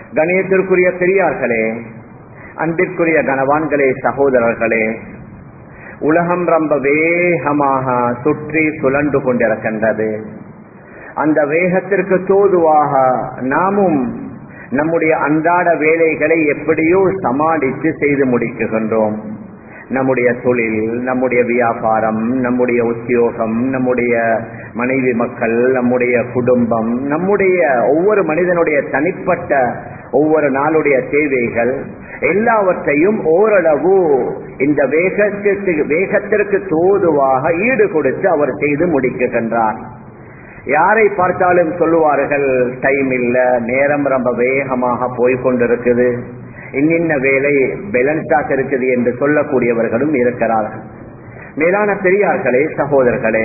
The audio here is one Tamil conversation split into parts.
கணியத்திற்குரிய பெரியார்களே அன்பிற்குரிய கனவான்களே சகோதரர்களே உலகம் ரொம்ப வேகமாக சுற்றி சுழன்று கொண்டிருக்கின்றது அந்த வேகத்திற்கு தோதுவாக நாமும் நம்முடைய அன்றாட வேலைகளை எப்படியோ சமாளித்து செய்து முடிக்குகின்றோம் நம்முடைய தொழில் நம்முடைய வியாபாரம் நம்முடைய உத்தியோகம் நம்முடைய மனைவி மக்கள் நம்முடைய குடும்பம் நம்முடைய ஒவ்வொரு மனிதனுடைய தனிப்பட்ட ஒவ்வொரு நாளுடைய தேவைகள் எல்லாவற்றையும் ஓரளவு இந்த வேகத்திற்கு வேகத்திற்கு தோதுவாக ஈடு கொடுத்து அவர் செய்து முடிக்குகின்றார் யாரை பார்த்தாலும் சொல்லுவார்கள் டைம் இல்ல நேரம் ரொம்ப வேகமாக போய்கொண்டிருக்குது இன்னின்ன வேலை பேலன்ஸாக இருக்குது என்று சொல்லக்கூடியவர்களும் இருக்கிறார்கள் மேலான பெரியார்களே சகோதரர்களே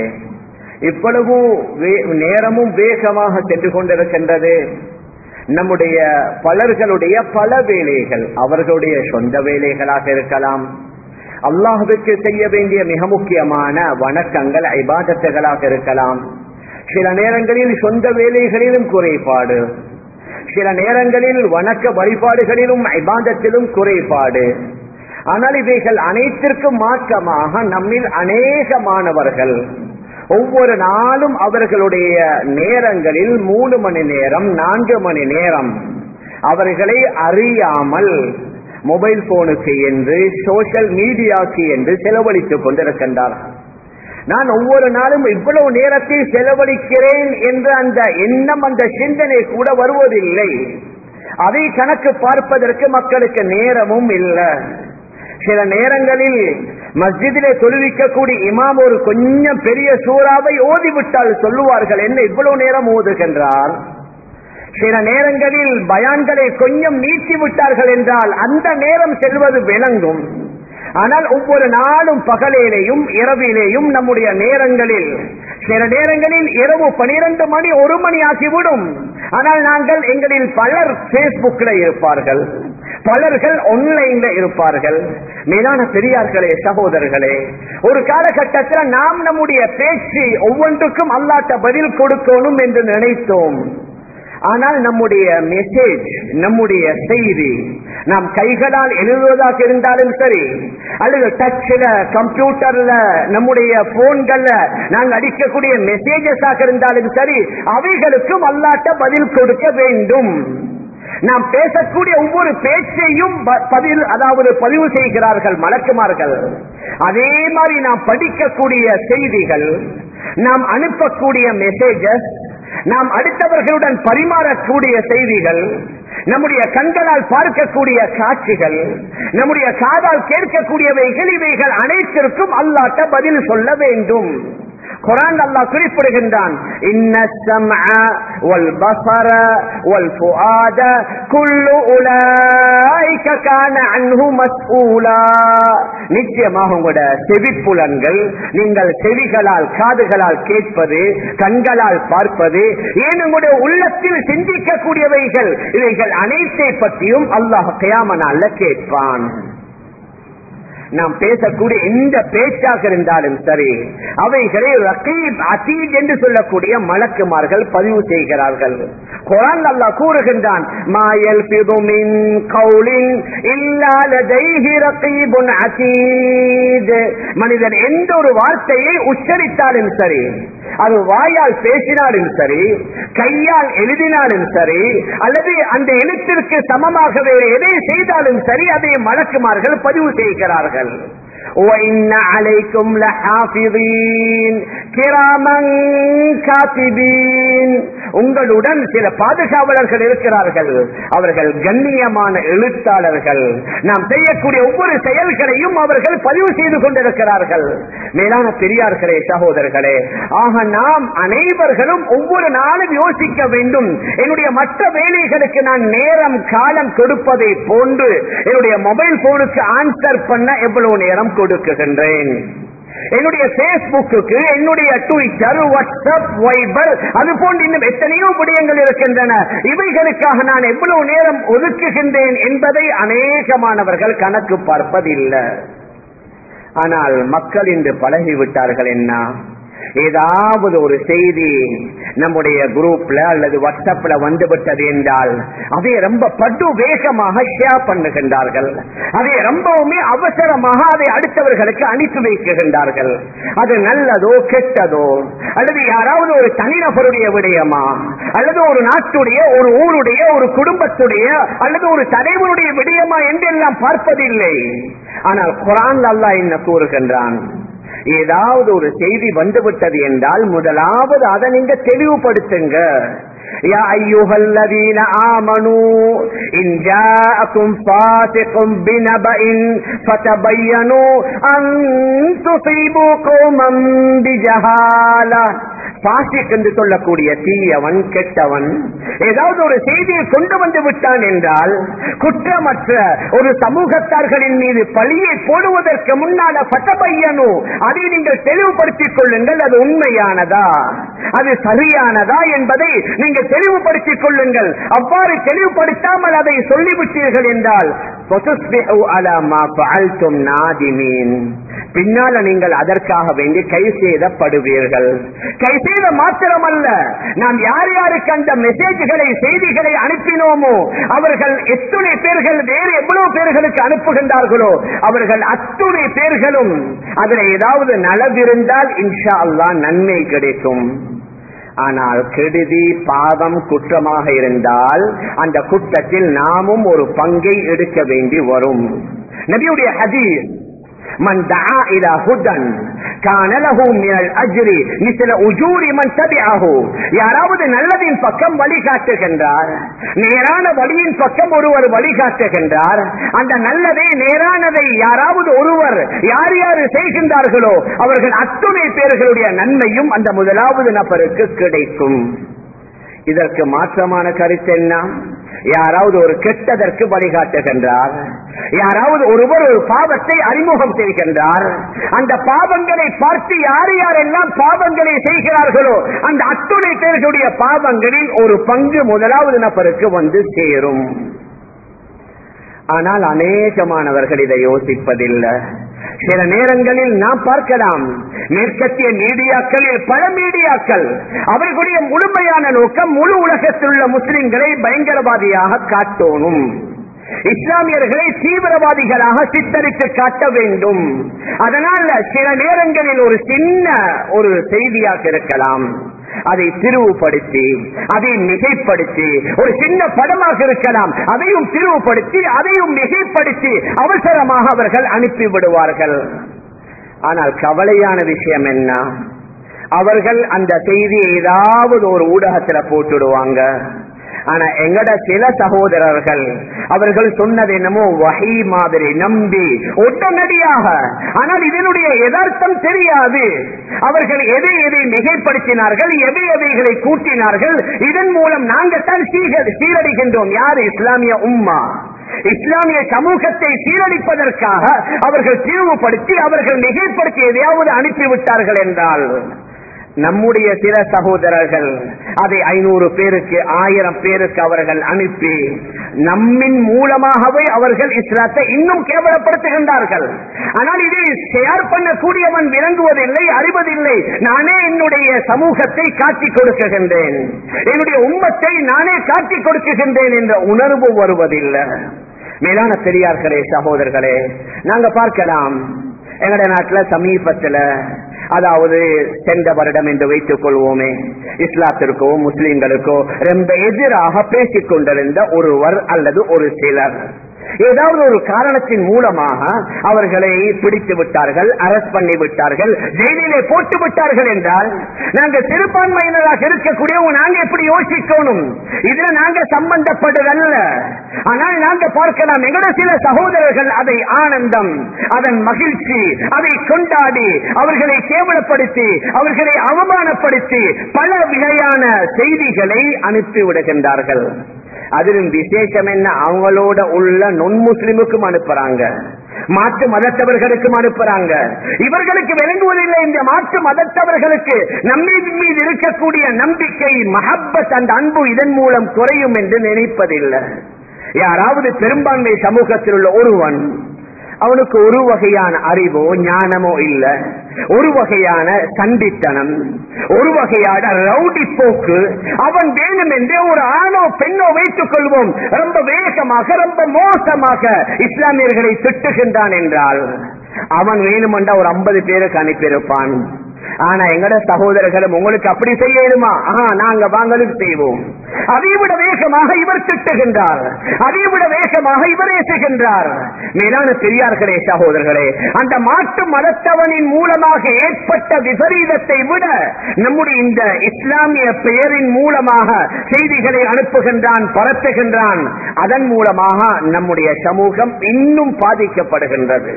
இவ்வளவு நேரமும் வேகமாக சென்று கொண்டிருக்கின்றது நம்முடைய பலர்களுடைய பல வேலைகள் அவர்களுடைய சொந்த வேலைகளாக இருக்கலாம் அல்லாஹுக்கு செய்ய வேண்டிய மிக முக்கியமான வணக்கங்கள் ஐபாதத்துகளாக இருக்கலாம் சில நேரங்களில் சொந்த வேலைகளிலும் குறைபாடு சில நேரங்களில் வணக்க வழிபாடுகளிலும் ஐபாதத்திலும் குறைபாடு ஆனால் இவைகள் அனைத்திற்கும் மாற்றமாக நம்மில் அநேக மாணவர்கள் ஒவ்வொரு நாளும் அவர்களுடைய நேரங்களில் மூணு மணி நேரம் நான்கு மணி நேரம் அவர்களை அறியாமல் மொபைல் போனுக்கு என்று சோசியல் மீடியாக்கு என்று செலவழித்துக் கொண்டிருக்கின்றார்கள் நான் ஒவ்வொரு நாளும் இவ்வளவு நேரத்தை செலவழிக்கிறேன் என்ற அந்த எண்ணம் அந்த சிந்தனை கூட வருவதில்லை அதை கணக்கு பார்ப்பதற்கு மக்களுக்கு நேரமும் இல்லை சில நேரங்களில் மஸ்ஜிதிலே தொழுவிக்கக்கூடிய இமாம் ஒரு கொஞ்சம் பெரிய சூறாவை ஓதிவிட்டால் சொல்லுவார்கள் என்ன இவ்வளவு நேரம் ஓதுகின்றார் சில நேரங்களில் பயான்களை கொஞ்சம் நீக்கி விட்டார்கள் என்றால் அந்த நேரம் செல்வது விளங்கும் ஆனால் ஒவ்வொரு நாளும் பகலிலேயும் இரவிலேயும் நம்முடைய நேரங்களில் சில நேரங்களில் இரவு பனிரெண்டு மணி ஒரு மணி ஆகிவிடும் ஆனால் நாங்கள் எங்களில் பலர் பேஸ்புக்ல இருப்பார்கள் பலர்கள் ஆன்லைன்ல இருப்பார்கள் மேலான பெரியார்களே சகோதரர்களே ஒரு காலகட்டத்தில் நாம் நம்முடைய பேச்சு ஒவ்வொன்றுக்கும் அல்லாட்ட பதில் கொடுக்கணும் என்று நினைத்தோம் ஆனால் நம்முடைய மெசேஜ் நம்முடைய செய்தி நாம் கைகளால் எழுதுவதாக இருந்தாலும் சரி அல்லது டச்சில் கம்ப்யூட்டர்ல நம்முடைய போன்கள்ல நாங்கள் அடிக்கக்கூடிய மெசேஜஸாக இருந்தாலும் சரி அவைகளுக்கும் அல்லாட்ட பதில் கொடுக்க வேண்டும் நாம் பேசக்கூடிய ஒவ்வொரு பேச்சையும் பதில் அதாவது பதிவு செய்கிறார்கள் மலக்குமார்கள் அதே மாதிரி நாம் படிக்கக்கூடிய செய்திகள் நாம் அனுப்பக்கூடிய மெசேஜஸ் நாம் அடுத்தவர்களுடன் பரிமாறக்கூடிய செய்திகள் நம்முடைய கண்களால் பார்க்கக்கூடிய காட்சிகள் நம்முடைய காதால் கேட்கக்கூடியவைகள் இவைகள் அனைத்திற்கும் அல்லாட்ட பதில் சொல்ல வேண்டும் குரான் அல்லாஹ் குறிப்பிடுகின்றான் இன்ன ஸம்அ வல் பஸர வல் ஃபுஆத குல்லு உலைக கான அன்ஹு மஸ்ஊலா நிச்சயமாக உங்களோட செவிப்புலன்கள் நீங்கள் செவிகளால் காதுகளால் கேட்பது கண்களால் பார்ப்பது ஏன் உங்களுடைய உள்ளத்தில் சிந்திக்கக்கூடியவைகள் இவைகள் அனைத்தை பற்றியும் அல்லாஹ் கயாம நாள்ல கேட்பான் நாம் பேசக்கூடிய எந்த பேச்சாக இருந்தாலும் சரி அவைகளை ரகீப் அதீத் என்று சொல்லக்கூடிய மலக்குமார்கள் பதிவு செய்கிறார்கள் குரான் அல்லாஹ் கூறுகின்றான் மாயல் பிதுமின் கவுலின் இல்லாத தைஹி ரகீபுன் அதீத் மனிதன் எந்த ஒரு வார்த்தையை உச்சரித்தாலும் சரி அது வாயால் பேசினாலும் சரி கையால் எழுதினாலும் சரி அல்லது அந்த எழுத்திற்கு சமமாக வேறு எதை செய்தாலும் சரி அதை மலக்குமார்கள் பதிவு செய்கிறார்கள் وَإِنَّ عَلَيْكُمْ لَحَافِظِينَ كِرَامًا كَاتِبِينَ உங்களுடன் சில பாதுகாவலர்கள் இருக்கிறார்கள் அவர்கள் கண்ணியமான எழுத்தாளர்கள் நாம் செய்யக்கூடிய ஒவ்வொரு செயல்களையும் அவர்கள் பதிவு செய்து கொண்டிருக்கிறார்கள் மேலான பெரியார்களே சகோதரர்களே ஆக நாம் அனைவர்களும் ஒவ்வொரு நாளும் யோசிக்க வேண்டும் என்னுடைய மற்ற வேலைகளுக்கு நான் நேரம் காலம் கொடுப்பதை போன்று என்னுடைய மொபைல் போனுக்கு ஆன்சர் பண்ண எவ்வளவு நேரம் கொடுக்குகின்றேன் என்னுடைய பேஸ்புக்கு என்னுடைய ட்விட்டர் வாட்ஸ்அப் வைபர் அது போன்று இன்னும் எத்தனையோ விடயங்கள் இருக்கின்றன இவைகளுக்காக நான் எவ்வளவு நேரம் ஒதுக்குகின்றேன் என்பதை அநேகமானவர்கள் கணக்கு பார்ப்பதில்லை ஆனால் மக்கள் இன்று பழகிவிட்டார்கள் என்ன ஏதாவது ஒரு செய்தி நம்முடைய குரூப்ல அல்லது வாட்ஸ்அப்ல வந்துவிட்டது என்றால் அதை ரொம்ப படு வேகமாக ஷேர் பண்ணுகின்றார்கள் அதை ரொம்பவுமே அவசரமாக அதை அடுத்தவர்களுக்கு அனுப்பி வைக்கின்றார்கள் அது நல்லதோ கெட்டதோ அல்லது யாராவது ஒரு தனிநபருடைய விடயமா அல்லது ஒரு நாட்டுடைய ஒரு ஊருடைய ஒரு குடும்பத்துடைய அல்லது ஒரு தலைவருடைய விடயமா என்றெல்லாம் பார்ப்பதில்லை ஆனால் குரான் அல்லாஹ் என்ன கூறுகின்றான் ஏதாவது ஒரு செய்தி வந்துவிட்டது என்றால் முதலாவது அதை நீங்க தெளிவுபடுத்துங்க يا أيها الذين آمنوا إن جاءكم فاسق بنبأ فتبينوا أن تصيبوا قوما بجهالة பாசிக் என்று சொல்லக்கூடிய தீயவன் கெட்டவன் ஏதாவது ஒரு செய்தியை கொண்டு வந்து விட்டான் என்றால் குற்றமற்ற ஒரு சமூகத்தார்களின் மீது பழியை போடுவதற்கு முன்னால பட்டபையனோ அதை நீங்கள் தெளிவுபடுத்திக் கொள்ளுங்கள் அது உண்மையானதா அது சரியானதா என்பதை நீங்கள் தெளிவுபடுத்திக் கொள்ளுங்கள் அவ்வாறு தெளிவுபடுத்தாமல் அதை சொல்லிவிட்டீர்கள் என்றால் பின்னால நீங்கள் அதற்காக வேண்டி கை செய்தப்படுவீர்கள் கை செய்த மாத்திரமல்ல நாம் யார் யாருக்கு அந்த மெசேஜ்களை செய்திகளை அனுப்பினோமோ அவர்கள் எத்துணை பேர்கள் வேறு எவ்வளவு பேர்களுக்கு அனுப்புகின்றார்களோ அவர்கள் அத்துணை பேர்களும் அதில் ஏதாவது நலவிருந்தால் இன்ஷா அல்லா நன்மை கிடைக்கும் ஆனால் கெடுதி பாதம் குற்றமாக இருந்தால் அந்த குற்றத்தில் நாமும் ஒரு பங்கை எடுக்க வேண்டி வரும் நபியுடைய ஹதீஸ் من دعا الى هدى كان له من الاجر مثل اجور من تبعه யாராவது நல்லதின் பக்கம் வழிகாட்டுகின்றார் நேரான வழியின் பக்கம் ஒருவர் வழிகாட்டுகின்றார் அந்த நல்லதை நேரானதை யாராவது ஒருவர் யார் யார் செய்கின்றார்களோ அவர்கள் அத்துணை பேர்களுடைய நன்மையும் அந்த முதலாவது நபருக்கு கிடைக்கும் இதற்கு மாற்றமான கருத்து என்ன யாராவது ஒரு கெட்டதற்கு வழிகாட்டுகின்றார் யாராவது ஒருவர் ஒரு பாவத்தை அறிமுகம் செய்கின்றார் அந்த பாவங்களை பார்த்து யார் யாரெல்லாம் பாவங்களை செய்கிறார்களோ அந்த அத்துணை பேர்களுடைய பாவங்களில் ஒரு பங்கு முதலாவது நபருக்கு வந்து சேரும் ஆனால் அநேகமானவர்கள் இதை யோசிப்பதில்லை சில நேரங்களில் நாம் பார்க்கலாம் மேற்கத்திய மீடியாக்களில் பல மீடியாக்கள் அவர்களுடைய முழுமையான நோக்கம் முழு உலகத்தில் உள்ள முஸ்லிம்களை பயங்கரவாதியாக காட்டணும் இஸ்லாமியர்களை தீவிரவாதிகளாக சித்தரித்து காட்ட வேண்டும் அதனால் சில நேரங்களில் ஒரு சின்ன ஒரு செய்தியாக இருக்கலாம் அதை திருவுபடுத்தி அதை மிகைப்படுத்தி ஒரு சின்ன படமாக இருக்கலாம் அதையும் திருவுபடுத்தி அதையும் மிகைப்படுத்தி அவசரமாக அவர்கள் அனுப்பி விடுவார்கள் ஆனால் கவலையான விஷயம் என்ன அவர்கள் அந்த செய்தியை ஏதாவது ஒரு ஊடகத்துல போட்டுடுவாங்க ஆனா எங்கட சில சகோதரர்கள் அவர்கள் சொன்னது என்னமோ வகை மாதிரி நம்பி உடனடியாக ஆனால் இதனுடைய யதார்த்தம் தெரியாது அவர்கள் எதை எதை மிகைப்படுத்தினார்கள் எதை எவைகளை கூட்டினார்கள் இதன் மூலம் நாங்கள் தான் சீரடிக்கின்றோம் யார் இஸ்லாமிய உம்மா இஸ்லாமிய சமூகத்தை சீரழிப்பதற்காக அவர்கள் தீர்வுபடுத்தி அவர்கள் மிகைப்படுத்தி எதையாவது அனுப்பிவிட்டார்கள் என்றால் நம்முடைய சில சகோதரர்கள் அதை ஐநூறு பேருக்கு ஆயிரம் பேருக்கு அவர்கள் அனுப்பி நம்மின் மூலமாகவே அவர்கள் இஸ்லாத்தை இன்னும் கேவலப்படுத்துகின்றார்கள் ஆனால் இதை ஷேர் பண்ணக்கூடியவன் விளங்குவதில்லை அறிவதில்லை நானே என்னுடைய சமூகத்தை காட்டிக் கொடுக்குகின்றேன் என்னுடைய உம்மத்தை நானே காட்டிக் கொடுக்குகின்றேன் என்ற உணர்வு வருவதில்லை மேலான பெரியார்களே சகோதரர்களே நாங்க பார்க்கலாம் எங்களுடைய நாட்டுல சமீபத்துல அதாவது சென்ற வருடம் என்று வைத்துக் கொள்வோமே இஸ்லாத்திற்கோ முஸ்லிம்களுக்கோ ரொம்ப எதிராக பேசிக் கொண்டிருந்த ஒருவர் அல்லது ஒரு சிலர் ஏதாவது ஒரு காரணத்தின் மூலமாக அவர்களை பிடித்து விட்டார்கள் அரெஸ்ட் பண்ணி விட்டார்கள் ஜெயிலிலே போட்டு விட்டார்கள் என்றால் நாங்கள் சிறுபான்மையினராக இருக்கக்கூடிய நாங்க எப்படி யோசிக்கணும் இதுல நாங்க சம்பந்தப்படுதல்ல ஆனால் நாங்க பார்க்கலாம் எங்கட சில சகோதரர்கள் அதை ஆனந்தம் அதன் மகிழ்ச்சி அதை கொண்டாடி அவர்களை கேவலப்படுத்தி அவர்களை அவமானப்படுத்தி பல வகையான செய்திகளை அனுப்பி விடுகின்றார்கள் அதிலும் விசேஷம் என்ன அவங்களோட உள்ள நொன் முஸ்லிமுக்கும் அனுப்புறாங்க மாற்று மதத்தவர்களுக்கும் அனுப்புறாங்க இவர்களுக்கு விளங்குவதில்லை இந்த மாற்று மதத்தவர்களுக்கு நம்மீது மீது இருக்கக்கூடிய நம்பிக்கை மஹப்பத் அந்த அன்பு இதன் மூலம் குறையும் என்று நினைப்பதில்லை யாராவது பெரும்பான்மை சமூகத்தில் உள்ள ஒருவன் அவனுக்கு ஒரு வகையான அறிவோ ஞானமோ இல்ல ஒரு வகையான சண்டித்தனம் ஒரு வகையான ரவுடி போக்கு அவன் வேணும் என்றே ஒரு ஆணோ பெண்ணோ வைத்துக் கொள்வோம் ரொம்ப வேகமாக ரொம்ப மோசமாக இஸ்லாமியர்களை திட்டுகின்றான் என்றால் அவன் வேணுமென்றா ஒரு ஐம்பது பேருக்கு அனுப்பியிருப்பான் ஆனா எங்கட சகோதரர்களும் உங்களுக்கு அப்படி செய்யணுமா ஆஹா நாங்க வாங்கலும் செய்வோம் அதை விட வேகமாக இவர் திட்டுகின்றார் அதை விட வேகமாக இவர் ஏசுகின்றார் மேலான பெரியார்களே சகோதரர்களே அந்த மாட்டு மதத்தவனின் மூலமாக ஏற்பட்ட விபரீதத்தை விட நம்முடைய இந்த இஸ்லாமிய பெயரின் மூலமாக செய்திகளை அனுப்புகின்றான் பரப்புகின்றான் அதன் மூலமாக நம்முடைய சமூகம் இன்னும் பாதிக்கப்படுகின்றது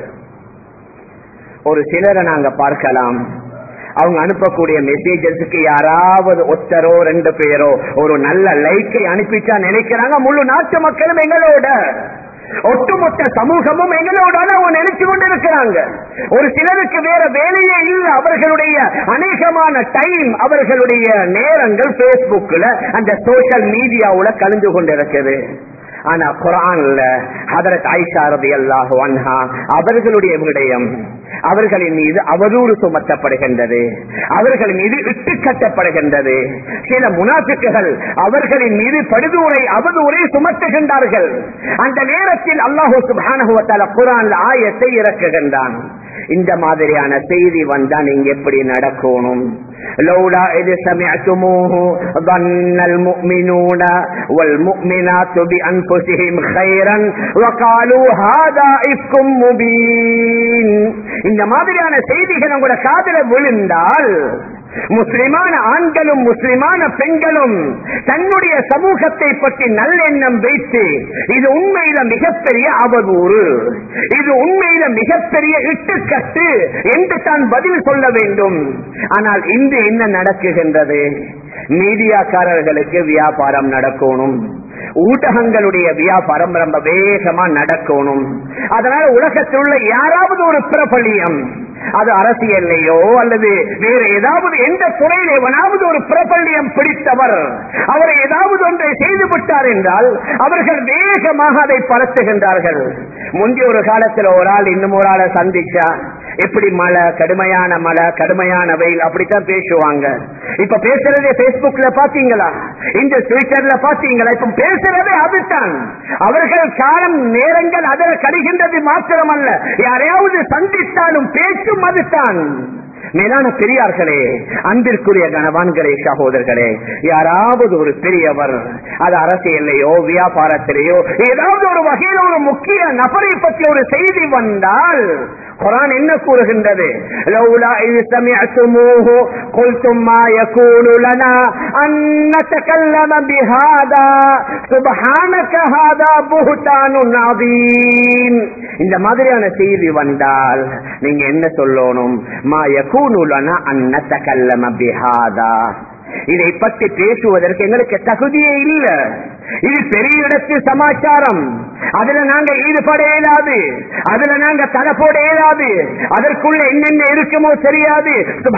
ஒரு சிலரை நாங்க பார்க்கலாம் அவங்க அனுப்பக்கூடிய மெசேஜஸுக்கு யாராவது ஒத்தரோ ரெண்டு பேரோ ஒரு நல்ல லைக்கை அனுப்பிச்சா நினைக்கிறாங்க முழு நாட்டு மக்களும் எங்களோட ஒட்டுமொத்த சமூகமும் எங்களோட அவங்க நினைச்சு கொண்டிருக்கிறாங்க ஒரு சிலருக்கு வேற வேலையே இல்லை அவர்களுடைய அநேகமான டைம் அவர்களுடைய நேரங்கள் பேஸ்புக்ல அந்த சோசியல் மீடியாவுல கலந்து கொண்டிருக்குது ஆனா குரான்ல ஹதரத் ஆயிஷா ரதி அல்லாஹ் அன்ஹா அவர்களுடைய விடயம் அவர்களின் மீது அவதூறு சுமத்தப்படுகின்றது அவர்கள் மீது இட்டு கட்டப்படுகின்றது சில முனாபிக்குகள் அவர்களின் மீது படுதூரை அவதூரை சுமத்துகின்றார்கள் அந்த நேரத்தில் அல்லாஹூ சுபானுவத்தால குரான் ஆயத்தை இறக்குகின்றான் இந்த மாதிரியான செய்தி வந்தா நீங்க எப்படி நடக்கணும் لولا إذ سمعتموه ظن المؤمنون والمؤمنات بأنفسهم خيرا وقالوا هذا إفك مبين இந்த மாதிரியான செய்திகள் உங்களோட காதல விழுந்தால் முஸ்லிமான ஆண்களும் முஸ்லிமான பெண்களும் தன்னுடைய சமூகத்தை பற்றி நல்லெண்ணம் வைத்து இது உண்மையில மிகப்பெரிய அவதூறு இது உண்மையில மிகப்பெரிய இட்டுக்கட்டு என்று தான் பதில் சொல்ல வேண்டும் ஆனால் இன்று என்ன நடக்குகின்றது மீடியாக்காரர்களுக்கு வியாபாரம் நடக்கணும் ஊடகங்களுடைய வியாபாரம் ரொம்ப வேகமா நடக்கணும் அதனால உலகத்தில் உள்ள யாராவது ஒரு பிரபலியம் அது அரசியல்லையோ அல்லது வேற ஏதாவது எந்த துறையில் எவனாவது ஒரு பிரபல்யம் பிடித்தவர் அவர் ஏதாவது ஒன்றை செய்து விட்டார் என்றால் அவர்கள் வேகமாக அதை பரத்துகின்றார்கள் முந்தைய ஒரு காலத்தில் ஒரு ஆள் இன்னும் ஒரு ஆளை சந்திச்சா எப்படி மழை கடுமையான மழை கடுமையான வெயில் அப்படித்தான் பேசுவாங்க இப்ப பேசுறதே பேஸ்புக்ல பாத்தீங்களா இந்த ட்விட்டர்ல பாத்தீங்களா இப்ப பேசுறதே அதுதான் அவர்கள் காலம் நேரங்கள் அதில் கருகின்றது மாத்திரமல்ல யாரையாவது சந்தித்தாலும் பேச்சும் அதுதான் மேலான பெரியார்களே அன்பிற்குரிய கணவான்களே சகோதரர்களே யாராவது ஒரு பெரியவர் அது அரசியலையோ வியாபாரத்திலேயோ ஏதாவது ஒரு வகையில் ஒரு முக்கிய நபரை பற்றி ஒரு செய்தி வந்தால் குரான் என்ன கூறுகின்றது லௌலா இது சமயத்துமூஹு قلتم ما يكون لنا أن نتكلم بهذا سبحانك هذا بهتان عظيم இந்த மாதிரியான செய்தி வந்தால் நீங்க என்ன சொல்லணும் மா யகூனு லனா அன் நதகல்லம பிஹாதா இதை பற்றி பேசுவதற்கு எங்களுக்கு தகுதியே இல்ல இது பெரிய இடத்து சமாச்சாரம் அதுல நாங்க ஈடுபட இயலாது அதுல நாங்க தலை போட இயலாது அதற்குள்ள என்னென்ன இருக்குமோ தெரியாது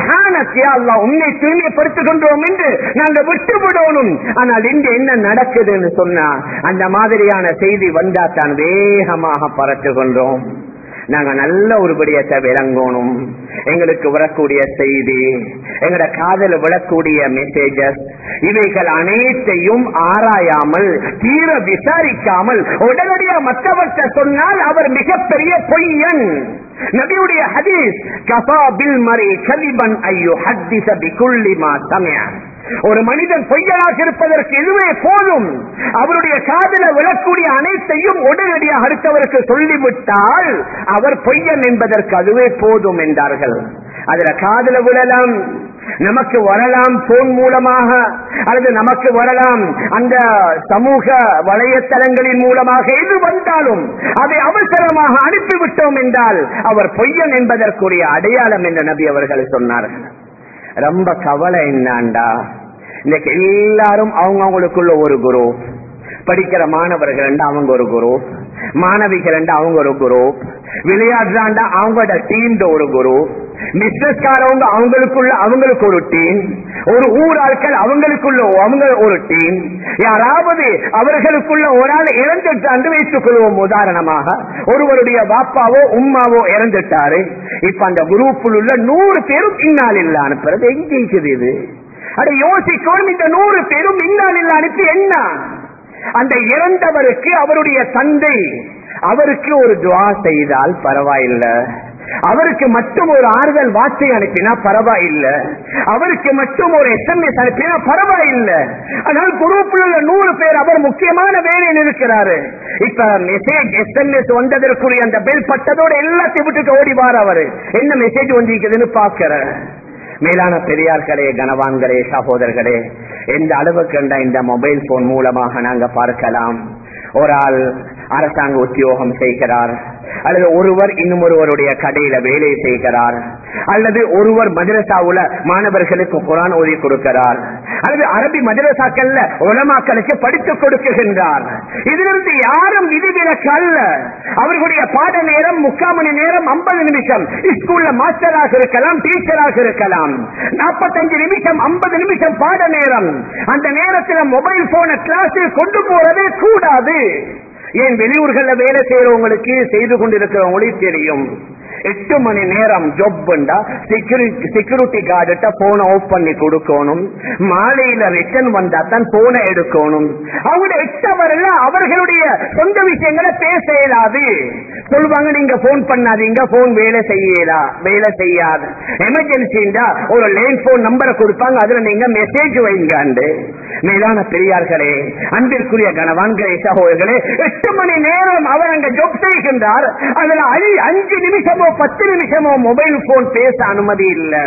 உன்னை தூய்மைப்படுத்துகின்றோம் என்று நாங்க விட்டு விடணும் ஆனால் இன்று என்ன நடக்குதுன்னு சொன்னா அந்த மாதிரியான செய்தி வந்தா தான் வேகமாக பறத்துகின்றோம் நாங்க நல்ல ஒரு விடயத்தை விளங்கணும் எங்களுக்கு வரக்கூடிய செய்தி எங்கட காதல விடக்கூடிய மெசேஜஸ் இவைகள் அனைத்தையும் ஆராயாமல் தீர விசாரிக்காமல் உடனடியா மற்றவர்கிட்ட சொன்னால் அவர் மிகப்பெரிய பொய்யன் நபியுடைய ஹதீஸ் கபா பில் மரி கலிபன் ஐயோ ஹத்திச பிகுல்லி மா சமய ஒரு மனிதன் பொய்யலாக இருப்பதற்கு இதுவே போதும் அவருடைய காதல விழக்கூடிய அனைத்தையும் உடனடியாக அடுத்தவருக்கு சொல்லிவிட்டால் அவர் பொய்யன் என்பதற்கு அதுவே போதும் என்றார்கள் அதுல காதல விழலாம் நமக்கு வரலாம் போன் மூலமாக அல்லது நமக்கு வரலாம் அந்த சமூக வலையத்தளங்களின் மூலமாக எது வந்தாலும் அதை அவசரமாக அனுப்பிவிட்டோம் என்றால் அவர் பொய்யன் என்பதற்குரிய அடையாளம் என்று நபி அவர்கள் சொன்னார்கள் ரொம்ப கவலை என்னாண்டா இன்னைக்கு எல்லாரும் அவங்க அவங்களுக்குள்ள ஒரு குரு படிக்கிற மாணவர்கள் அவங்க ஒரு குரு மாணவிகள் அவங்க ஒரு குரு விளையாடுறாண்டா அவங்களோட டீம் ஒரு குரு பிசினஸ்காரவங்க அவங்களுக்குள்ள அவங்களுக்கு ஒரு டீம் ஒரு ஊர் ஆட்கள் அவங்களுக்குள்ள அவங்க ஒரு டீம் யாராவது அவர்களுக்குள்ள ஒரு ஆள் இறந்துட்டாண்டு வைத்துக் கொள்வோம் உதாரணமாக ஒருவருடைய பாப்பாவோ உம்மாவோ இறந்துட்டாரு இப்ப அந்த குரூப்பில் உள்ள நூறு பேரும் இன்னால் இல்ல அனுப்புறது எங்க இருக்குது இது அதை யோசிக்கணும் இந்த நூறு பேரும் இன்னால் இல்ல அனுப்பி என்ன அந்த இறந்தவருக்கு அவருடைய தந்தை அவருக்கு ஒரு துவா செய்தால் பரவாயில்லை அவருக்கு மட்டும் ஒரு ஆறுதல் வார்த்தை அனுப்பினா பரவாயில்லை அவருக்கு மட்டும் ஒரு எஸ்எம்எஸ் அனுப்பினா பரவாயில்லை ஆனால் குரூப்பில் உள்ள நூறு பேர் அவர் முக்கியமான வேலையில் இருக்கிறாரு இப்ப மெசேஜ் எஸ்எம்எஸ் வந்ததற்குரிய அந்த பெல் பட்டதோட எல்லாத்தையும் விட்டுட்டு ஓடி வார அவரு என்ன மெசேஜ் வந்திருக்குதுன்னு பாக்குற மேலான பெரியார்களே கனவான்களே சகோதரர்களே எந்த அளவுக்கு இந்த மொபைல் போன் மூலமாக நாங்க பார்க்கலாம் ஒரு ஆள் அரசாங்க உத்தியோகம் செய்கிறார் அல்லது ஒருவர் இன்னும் ஒருவருடைய கடையில வேலை செய்கிறார் அல்லது ஒருவர் மதரசாவுல மாணவர்களுக்கு குரான் ஓதி கொடுக்கிறார் அல்லது அரபி மதரசாக்கள்ல உலமாக்களுக்கு படித்துக் கொடுக்குகின்றார் இதிலிருந்து யாரும் விதிவிலக்கு அல்ல அவர்களுடைய பாட நேரம் முக்கால் மணி நேரம் ஐம்பது நிமிஷம் ஸ்கூல்ல மாஸ்டராக இருக்கலாம் டீச்சராக இருக்கலாம் நாற்பத்தஞ்சு நிமிஷம் ஐம்பது நிமிஷம் பாட நேரம் அந்த நேரத்தில் மொபைல் போன கிளாஸ் கொண்டு போறதே கூடாது ஏன் வெளியூர்கள்ல வேலை செய்யறவங்களுக்கு செய்து கொண்டிருக்கிறவங்களுக்கு தெரியும் எட்டு மணி நேரம் ஜாப் பண்ணா செக்யூரிட்டி கார்டுட்ட போன ஆஃப் பண்ணி கொடுக்கணும் மாலையில ரிட்டர்ன் வந்தா தான் போன எடுக்கணும் அவங்க எட்டவர்கள் அவர்களுடைய சொந்த விஷயங்களை பேச இயலாது சொல்லுவாங்க நீங்க போன் பண்ணாதீங்க போன் வேலை செய்யலா வேலை செய்யாது எமர்ஜென்சிண்டா ஒரு லேண்ட் போன் நம்பரை கொடுப்பாங்க அதுல நீங்க மெசேஜ் வைங்க மேலான பெரியார்களே அன்பிற்குரிய கணவான்களே சகோதரர்களே எட்டு மணி நேரம் அவர் அங்க ஜாப் செய்கின்றார் அதுல ஐ- அஞ்சு நிமிஷமோ பத்து நிமிஷமோ மொபைல் போன் பேச அனுமதி இல்லை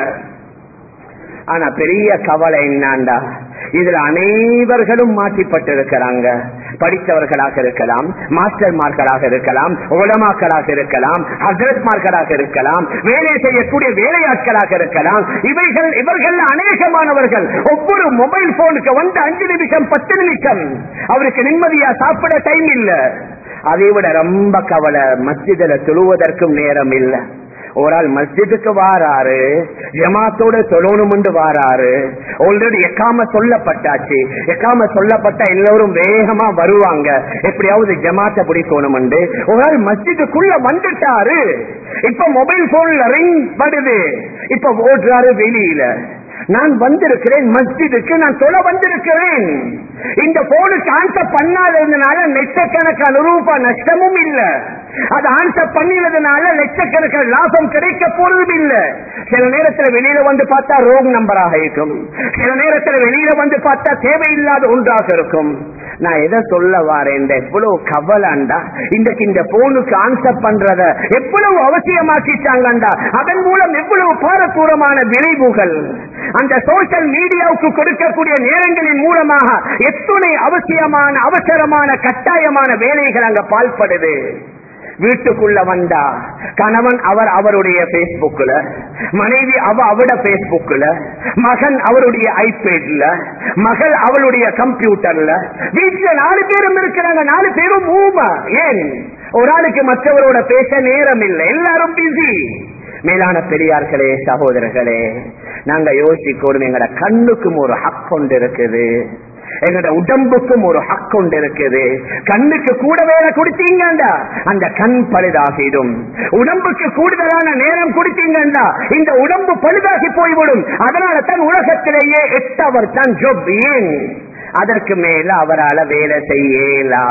ஆனா பெரிய கவலை என்னாண்டா இதுல அனைவர்களும் மாற்றிப்பட்டிருக்கிறாங்க படித்தவர்களாக இருக்கலாம் மாஸ்டர்மார்களாக இருக்கலாம் உலமாக்களாக இருக்கலாம் ஹசரத்மார்களாக இருக்கலாம் வேலை செய்யக்கூடிய வேலையாட்களாக இருக்கலாம் இவைகள் இவர்கள் அநேகமானவர்கள் ஒவ்வொரு மொபைல் போனுக்கு வந்து அஞ்சு நிமிஷம் பத்து நிமிஷம் அவருக்கு நிம்மதியா சாப்பிட டைம் இல்ல அதை விட ரொம்ப கவலை மஸ்ஜிதில் தொழுவதற்கும் நேரம் இல்லை ஒரு ஆள் மஸ்ஜிதுக்கு வாராரு ஜமாத்தோட தொழணும் வாராரு ஆல்ரெடி எக்காம சொல்லப்பட்டாச்சு எக்காம சொல்லப்பட்ட எல்லோரும் வேகமா வருவாங்க எப்படியாவது ஜமாத்த பிடிக்கணும் ஒரு ஆள் மஸ்ஜிதுக்குள்ள வந்துட்டாரு இப்ப மொபைல் போன்ல ரிங் படுது இப்ப ஓடுறாரு வெளியில நான் வந்திருக்கிறேன் மஸ்ஜிதுக்கு நான் தொலை வந்திருக்கிறேன் இந்த போனுக்கு ஆன்சர் பண்ணாததுனால லட்சக்கணக்கான ரூபாய் நஷ்டமும் இல்ல அது ஆன்சர் பண்ணினதுனால லட்சக்கணக்கான லாபம் கிடைக்க போறதும் இல்ல சில நேரத்தில் வெளியில வந்து பார்த்தா ரோங் நம்பராக இருக்கும் சில நேரத்தில் வெளியில வந்து பார்த்தா தேவையில்லாத ஒன்றாக இருக்கும் நான் எதை சொல்ல வாரேன் எவ்வளவு கவலாண்டா இன்றைக்கு இந்த போனுக்கு ஆன்சர் பண்றத எவ்வளவு அவசியமாக்கிட்டாங்கண்டா அதன் மூலம் எவ்வளவு பாரதூரமான விளைவுகள் அந்த சோசியல் மீடியாவுக்கு கொடுக்கக்கூடிய நேரங்களின் மூலமாக எத்துணை அவசியமான அவசரமான கட்டாயமான வேலைகள் அங்க பால்படுது வீட்டுக்குள்ள வந்தா கணவன் அவர் அவருடைய பேஸ்புக்ல மனைவி அவ அவட பேஸ்புக்ல மகன் அவருடைய ஐபேட்ல மகள் அவளுடைய கம்ப்யூட்டர்ல வீட்டுல நாலு பேரும் இருக்கிறாங்க நாலு பேரும் ஊமா ஏன் ஒரு ஆளுக்கு மற்றவரோட பேச நேரம் இல்லை எல்லாரும் பிஸி மேலான பெரியார்களே சகோதரர்களே நாங்க யோசிக்கணும் எங்கட கண்ணுக்கும் ஒரு ஹக் கொண்டு இருக்குது எங்கட உடம்புக்கும் ஒரு ஹக் ஒன்று இருக்குது கண்ணுக்கு கூட வேலை கொடுத்தீங்கண்டா அந்த கண் பழுதாகிடும் உடம்புக்கு கூடுதலான நேரம் கொடுத்தீங்கண்டா இந்த உடம்பு பழுதாகி போய்விடும் அதனால தான் உலகத்திலேயே எட்டவர் தான் ஜொப் ஏன் அதற்கு மேல அவரால் வேலை செய்யலா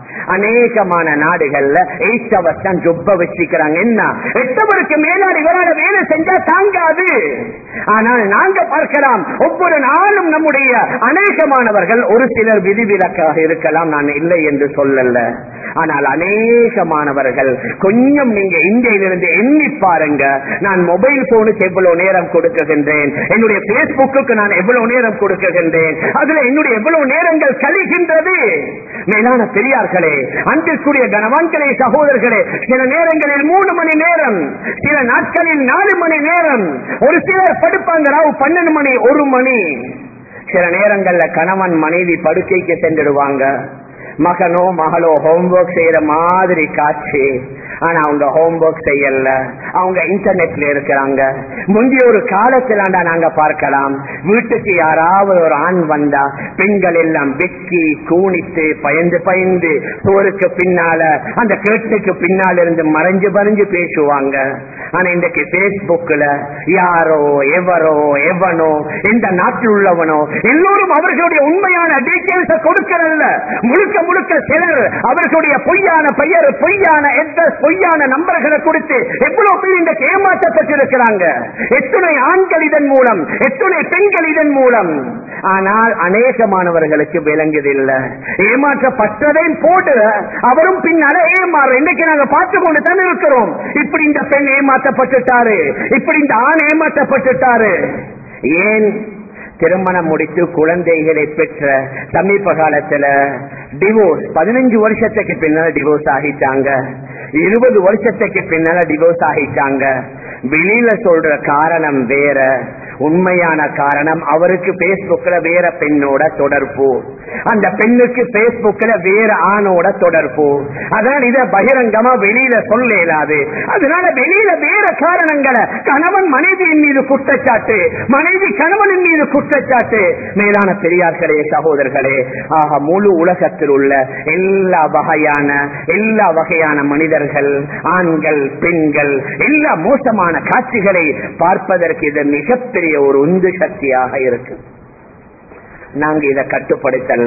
அநேகமான நாடுகள்ல எயிட் ஹவர்ஸ் தான் ஜொப்ப வச்சுக்கிறாங்க என்ன எட்டவருக்கு மேலான இவரால வேலை செஞ்சா தாங்காது ஆனால் நாங்க பார்க்கலாம் ஒவ்வொரு நாளும் நம்முடைய அநேகமானவர்கள் ஒரு சிலர் விதிவிலக்காக இருக்கலாம் நான் இல்லை என்று சொல்லல ஆனால் அநேகமானவர்கள் கொஞ்சம் நீங்க இந்தியிலிருந்து எண்ணி பாருங்க நான் மொபைல் போனுக்கு எவ்வளவு நேரம் கொடுக்குகின்றேன் என்னுடைய பேஸ்புக்கு நான் எவ்வளவு நேரம் கொடுக்குகின்றேன் அதுல என்னுடைய எவ்வளவு நேரங்கள் கழிகின்றது மேலான பெரியார்களே அன்பிற்குரிய கனவான்களே சகோதரர்களே சில நேரங்களில் மூணு மணி நேரம் சில நாட்களில் நாலு மணி நேரம் ஒரு சிலர் படுப்பாங்க ராவு பன்னெண்டு மணி ஒரு மணி சில நேரங்கள்ல கணவன் மனைவி படுக்கைக்கு சென்றுடுவாங்க மகனோ மகளோ ஹோம்ஒர்க் செய்யற மாதிரி காட்சி ஆனா அவங்க ஹோம்ஒர்க் செய்யல அவங்க இன்டர்நெட்ல இருக்கிறாங்க முந்தைய ஒரு காலத்திலாண்டா நாங்க பார்க்கலாம் வீட்டுக்கு யாராவது ஒரு ஆண் வந்தா பெண்கள் எல்லாம் வெக்கி கூணித்து பயந்து பயந்து சோருக்கு பின்னால அந்த கேட்டுக்கு பின்னால இருந்து மறைஞ்சு மறைஞ்சு பேசுவாங்க ஆனா இன்றைக்கு பேஸ்புக்ல யாரோ எவரோ எவனோ எந்த நாட்டில் உள்ளவனோ எல்லோரும் அவர்களுடைய உண்மையான டீட்டெயில்ஸ் கொடுக்கறல்ல முழுக்க முழுக்க சிலர் அவர்களுடைய பொய்யான பெயர் பொய்யான அட்ரஸ் பொய்யான நம்பர்களை கொடுத்து எவ்வளவு பேர் இன்றைக்கு ஏமாற்றப்பட்டிருக்கிறாங்க எத்தனை ஆண்கள் இதன் மூலம் எத்தனை பெண்கள் இதன் மூலம் ஆனால் அநேகமானவர்களுக்கு விளங்குதில்லை ஏமாற்றப்பட்டதை போட்டு அவரும் பின்னால ஏமாற இன்னைக்கு நாங்க பார்த்து கொண்டு தான் இருக்கிறோம் இப்படி இந்த பெண் ஏமாற்றப்பட்டுட்டாரு இப்படி இந்த ஆண் ஏமாற்றப்பட்டுட்டாரு ஏன் திருமணம் முடித்து குழந்தைகளை பெற்ற சமீப காலத்துல டிவோர்ஸ் பதினஞ்சு வருஷத்துக்கு பின்னால டிவோர்ஸ் ஆகிட்டாங்க இருபது வருஷத்துக்கு பின்னால டிவோர்ஸ் ஆகிட்டாங்க வெளியில சொல்ற காரணம் வேற உண்மையான காரணம் அவருக்கு பேஸ்புக்ல வேற பெண்ணோட தொடர்பு அந்த பெண்ணுக்கு பேஸ்புக்ல வேற ஆணோட தொடர்பு அதான் இத பகிரங்கமா வெளியில சொல்ல இயலாது அதனால வெளியில வேற காரணங்களை கணவன் மனைவியின் மீது குற்றச்சாட்டு மனைவி கணவனின் மீது குற்றச்சாட்டு மேலான பெரியார்களே சகோதரர்களே ஆக முழு உலகத்தில் உள்ள எல்லா வகையான எல்லா வகையான மனிதர்கள் ஆண்கள் பெண்கள் எல்லா மோசமான காட்சிகளை பார்ப்பதற்கு இது மிகப்பெரிய ஒரு உந்து சக்தியாக இருக்கு நாங்க இதை கட்டுப்படுத்தல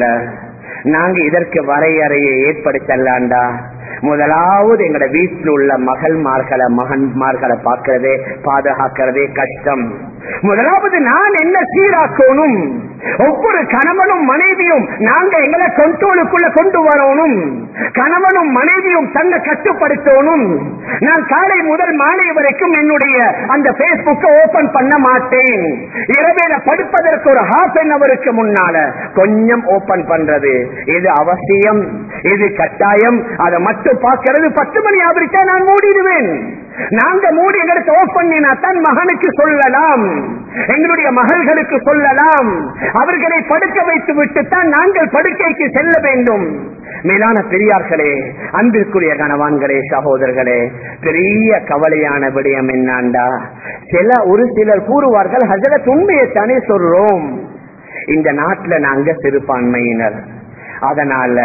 நாங்க இதற்கு வரையறையை ஏற்படுத்தலாண்டா முதலாவது எங்கட வீட்டில் உள்ள மகள்மார்களை மகன்மார்களை பார்க்கறதே பாதுகாக்கிறதே கஷ்டம் முதலாவது நான் என்ன சீராக்கணும் ஒவ்வொரு கணவனும் மனைவியும் நாங்க எங்களை கண்ட்ரோலுக்குள்ள கொண்டு வரணும் கணவனும் மனைவியும் தன்னை கட்டுப்படுத்தணும் நான் காலை முதல் மாலை வரைக்கும் என்னுடைய அந்த பேஸ்புக்கை ஓபன் பண்ண மாட்டேன் இரவேல படுப்பதற்கு ஒரு ஹாஃப் அன் அவருக்கு முன்னால கொஞ்சம் ஓபன் பண்றது இது அவசியம் இது கட்டாயம் அதை மட்டும் பார்க்கிறது பத்து மணி ஆபிரிச்சா நான் மூடிடுவேன் நாங்க மூடி எங்களுக்கு ஓஃப் பண்ணினா தான் மகனுக்கு சொல்லலாம் எங்களுடைய மகள்களுக்கு சொல்லலாம் அவர்களை படுக்க வைத்து விட்டு தான் நாங்கள் படுக்கைக்கு செல்ல வேண்டும் மேலான பெரியார்களே அன்பிற்குரிய கணவான்களே சகோதரர்களே பெரிய கவலையான விடயம் என்னாண்டா சில ஒரு சிலர் கூறுவார்கள் ஹசரத் உண்மையைத்தானே சொல்றோம் இந்த நாட்டில் நாங்க சிறுபான்மையினர் அதனால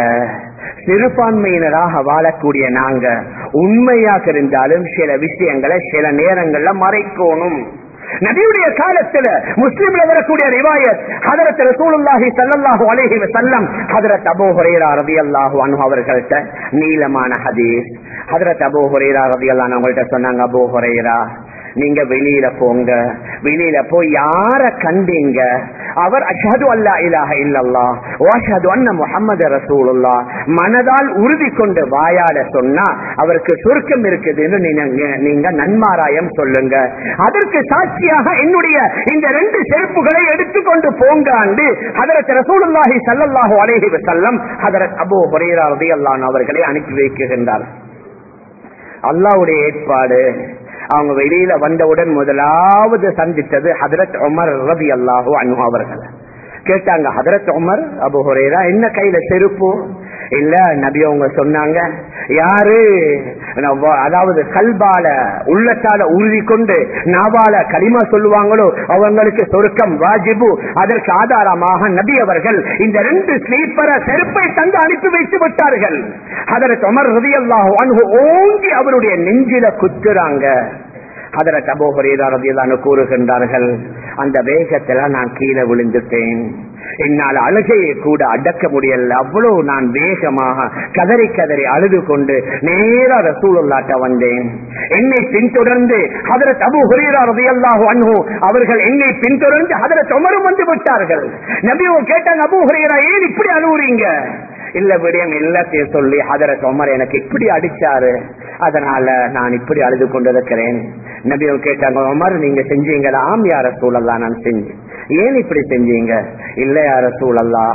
சிறுபான்மையினராக வாழக்கூடிய நாங்க உண்மையாக இருந்தாலும் சில விஷயங்களை சில நேரங்கள்ல மறைக்கணும் நபியுடைய காலத்துல முஸ்லிம்ல வரக்கூடிய ரிவாயத் ஹதரத் ரசூலுல்லாஹி ஸல்லல்லாஹு அலைஹி வஸல்லம் ஹதரத் அபூ ஹுரைரா রাদিয়াল্লাহு அன்ஹு அவர்கள்ட்ட நீளமான ஹதீஸ் ஹதரத் அபூ ஹுரைரா রাদিয়াল্লাহு அன்ஹு அவங்கள்ட்ட சொன்னாங்க அபூ ஹுரைரா நீங்க வெளியில போங்க வெளியில போய் யார கண்டீங்க அவர் அஷஹது அல்லா இலாஹ இல்லல்லா வாஷஹது அன்ன முஹம்மது ரசூலுல்லா மனதால் உறுதி கொண்டு வாயாட சொன்னா அவருக்கு சுருக்கம் இருக்குதுன்னு நீங்க நீங்க நன்மாராயம் சொல்லுங்க அதற்கு சாட்சியாக என்னுடைய இந்த ரெண்டு செருப்புகளை எடுத்துக்கொண்டு போங்காண்டு ஹதரத் ரசூலுல்லாஹி ஸல்லல்லாஹு அலைஹி வஸல்லம் ஹதரத் அபூ ஹுரைரா ரலியல்லாஹு அவர்களை அனுப்பி வைக்கின்றார் அல்லாஹ்வுடைய ஏற்பாடு அவங்க வெளியில வந்தவுடன் முதலாவது சந்தித்தது ஹதரத் உமர் ரபி அல்லாஹூ அனு அவர்கள் கேட்டாங்க ஹதரத் உமர் அபு ஹுரேரா என்ன கையில செருப்பு இல்ல நபி அவங்க சொன்னாங்க யாரு அதாவது கல்பால உள்ளத்தால உறுதி கொண்டு நாவால களிமா சொல்லுவாங்களோ அவங்களுக்கு சொருக்கம் வாஜிபு அதற்கு ஆதாரமாக நபி அவர்கள் இந்த ரெண்டு ஸ்லீப்பர செருப்பை தந்து அனுப்பி வைத்து விட்டார்கள் அதற்கு அமர் ரதியல்லாஹு அன்ஹு ஓங்கி அவருடைய நெஞ்சில குத்துறாங்க அதற்கு அபோஹரேதாரதியதான கூறுகின்றார்கள் அந்த வேகத்துல நான் கீழே விழுந்துட்டேன் என்னால் அழுகையை கூட அடக்க முடியல அவ்வளவு நான் வேகமாக கதறி கதறி அழுது கொண்டு நேரா ரசூலுல்லாட்ட வந்தேன் என்னை பின்தொடர்ந்து ஹதரத் அபு ஹுரேரா ரதியல்லாஹு அன்ஹு அவர்கள் என்னை பின்தொடர்ந்து ஹதரத் உமரும் வந்து விட்டார்கள் நபியோ கேட்டாங்க அபு ஹுரேரா ஏன் இப்படி அழுவுறீங்க இல்ல விடயம் எல்லாத்தையும் சொல்லி ஹதரத் உமர் எனக்கு இப்படி அடிச்சாரு அதனால நான் இப்படி அழுது கொண்டிருக்கிறேன் நபியோ கேட்டாங்க உமர் நீங்க செஞ்சீங்களா ஆம் யார சூழல்லா நான் செஞ்சேன் ஏன் இப்படி செஞ்சீங்க இல்ல யார சூழல்லா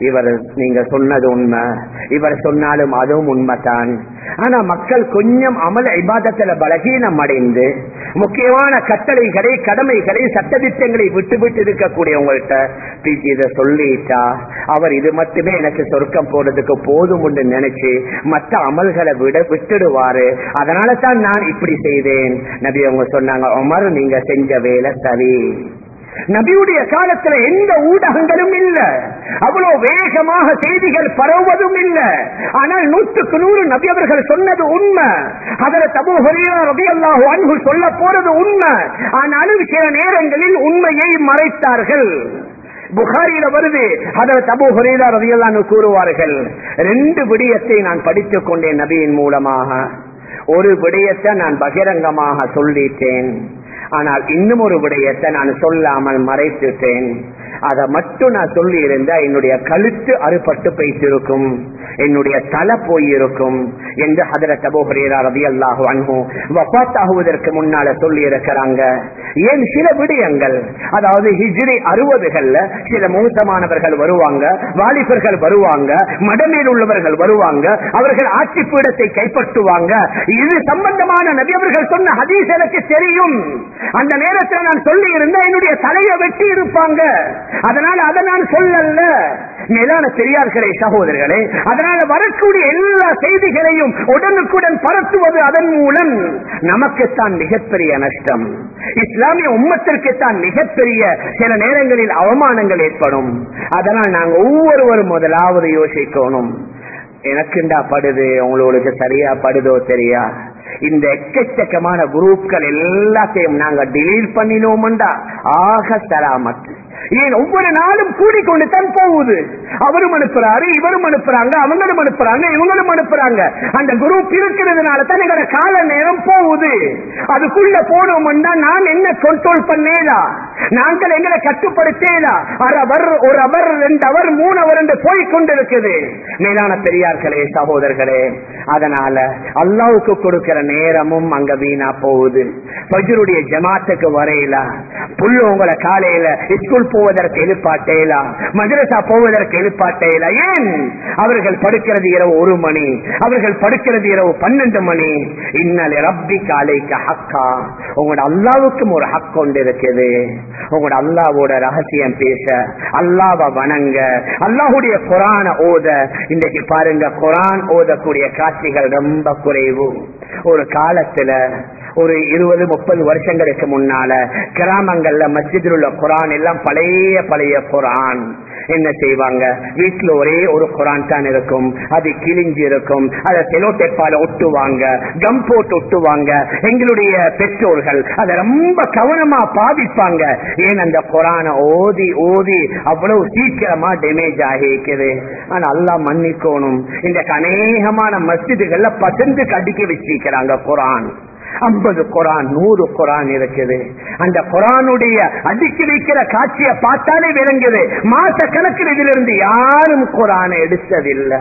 இவர் நீங்க சொன்னது உண்மை இவர் சொன்னாலும் அதுவும் உண்மைதான் ஆனா மக்கள் கொஞ்சம் அமல இபாதத்துல பலகீனம் அடைந்து முக்கியமான கட்டளைகளை கடமைகளை சட்டதிட்டங்களை விட்டு விட்டு இருக்கக்கூடியவங்கள்ட்ட பிஜி இதை சொல்லிட்டா அவர் இது மட்டுமே எனக்கு சொர்க்கம் போறதுக்கு போதும் என்று நினைச்சு மற்ற அமல்களை விட விட்டுடுவாரு அதனால தான் நான் இப்படி செய்தேன் நபி அவங்க சொன்னாங்க உமர் நீங்க செஞ்ச வேலை சரி நபியுடைய காலத்துல எந்த ஊடகங்களும் இல்ல அவ்வளவு வேகமாக செய்திகள் பரவுவதும் இல்ல ஆனால் நூற்றுக்கு நூறு நபி அவர்கள் சொன்னது உண்மை அதில் தபு ரபி அல்லாஹு அன்பு சொல்ல போறது உண்மை ஆனாலும் சில நேரங்களில் உண்மையை மறைத்தார்கள் புகாரியில வருது அதில் தபு ஹரீரா ரவியல்லான்னு கூறுவார்கள் ரெண்டு விடயத்தை நான் படித்துக் கொண்டேன் நபியின் மூலமாக ஒரு விடயத்தை நான் பகிரங்கமாக சொல்லிட்டேன் ஆனால் இன்னும் ஒரு விடயத்தை நான் சொல்லாமல் மறைத்துட்டேன் அதை மட்டும் நான் சொல்லி இருந்தா என்னுடைய கழுத்து அறுபட்டு போய்த்திருக்கும் என்னுடைய தலை போயிருக்கும் என்று ஹதரத் அபோஹரீரா ரவி அல்லாஹு அன்பு வபாத்தாகுவதற்கு முன்னால சொல்லி இருக்கிறாங்க ஏன் சில விடயங்கள் அதாவது ஹிஜ்ரி அறுபதுகள்ல சில மோசமானவர்கள் வருவாங்க வாலிபர்கள் வருவாங்க மடமேல் உள்ளவர்கள் வருவாங்க அவர்கள் ஆட்சி பீடத்தை கைப்பற்றுவாங்க இது சம்பந்தமான நபி அவர்கள் சொன்ன ஹதீஸ் எனக்கு தெரியும் அந்த நேரத்தில் நான் சொல்லி இருந்தா என்னுடைய தலையை வெட்டி இருப்பாங்க அதனால அதை நான் சொல்லல மேலான பெரியார்களே சகோதரர்களே அதனால வரக்கூடிய எல்லா செய்திகளையும் உடனுக்குடன் பரத்துவது அதன் மூலம் நமக்குத்தான் மிகப்பெரிய நஷ்டம் இஸ்லாமிய உம்மத்திற்குத்தான் மிகப்பெரிய சில நேரங்களில் அவமானங்கள் ஏற்படும் அதனால் நாங்கள் ஒவ்வொருவரும் முதலாவது யோசிக்கணும் எனக்குண்டா படுது உங்களுக்கு சரியா படுதோ தெரியா இந்த எக்கச்சக்கமான குரூப்கள் எல்லாத்தையும் நாங்க டிலீட் பண்ணினோம்டா ஆக சலாமத் ஏன் ஒவ்வொரு நாளும் கூடிக்கொண்டு தான் போகுது அவரும் அனுப்புறாரு இவரும் அனுப்புறாங்க அவங்களும் அனுப்புறாங்க இவங்களும் அனுப்புறாங்க அந்த குரூப் இருக்கிறதுனால தான் எங்களோட கால நேரம் போகுது அதுக்குள்ள போனோம்னா நான் என்ன கண்ட்ரோல் பண்ணேதா நாங்கள் எங்களை கட்டுப்படுத்தேதா அரை அவர் ஒரு அவர் ரெண்டு அவர் மூணு அவர் என்று போய் கொண்டிருக்குது மேலான பெரியார்களே சகோதரர்களே அதனால அல்லாவுக்கு கொடுக்கிற நேரமும் அங்க வீணா போகுது பஜருடைய ஜமாத்துக்கு வரையில புல்லு உங்களை காலையில ஸ்கூல் போவதற்கு எழுப்பாட்டேலா மதரசா போவதற்கு எழுப்பாட்டேலா ஏன் அவர்கள் படுக்கிறது இரவு ஒரு மணி அவர்கள் படுக்கிறது இரவு பன்னெண்டு மணி இன்னலே ரப்பி காலைக்கு ஹக்கா உங்களோட அல்லாவுக்கும் ஒரு ஹக் கொண்டு இருக்குது உங்களோட அல்லாவோட ரகசியம் பேச அல்லாவ வணங்க அல்லாஹுடைய குரான ஓத இன்னைக்கு பாருங்க குரான் ஓதக்கூடிய காட்சிகள் ரொம்ப குறைவு ஒரு காலத்துல ஒரு இருபது முப்பது வருஷங்களுக்கு முன்னால கிராமங்கள்ல மஸ்ஜிதில் உள்ள குரான் எல்லாம் பழைய பழைய குரான் என்ன செய்வாங்க வீட்டுல ஒரே ஒரு குரான் தான் இருக்கும் அது கிழிஞ்சு இருக்கும் அதை செலோட்டெப்பால ஒட்டுவாங்க கம் போட்டு ஒட்டுவாங்க எங்களுடைய பெற்றோர்கள் அதை ரொம்ப கவனமா பாவிப்பாங்க ஏன் அந்த குரான ஓதி ஓதி அவ்வளவு சீக்கிரமா டேமேஜ் ஆகி இருக்குது ஆனா அல்லா மன்னிக்கணும் இந்த அநேகமான மஸ்ஜிதுகள்ல பசந்து கடிக்க வச்சிருக்கிறாங்க குரான் ஐம்பது குரான் நூறு குரான் இருக்குது அந்த குரானுடைய அடுக்கி வைக்கிற காட்சியை பார்த்தாலே விளங்குது மாச கணக்கில் இதிலிருந்து யாரும் குரானை எடுத்ததில்லை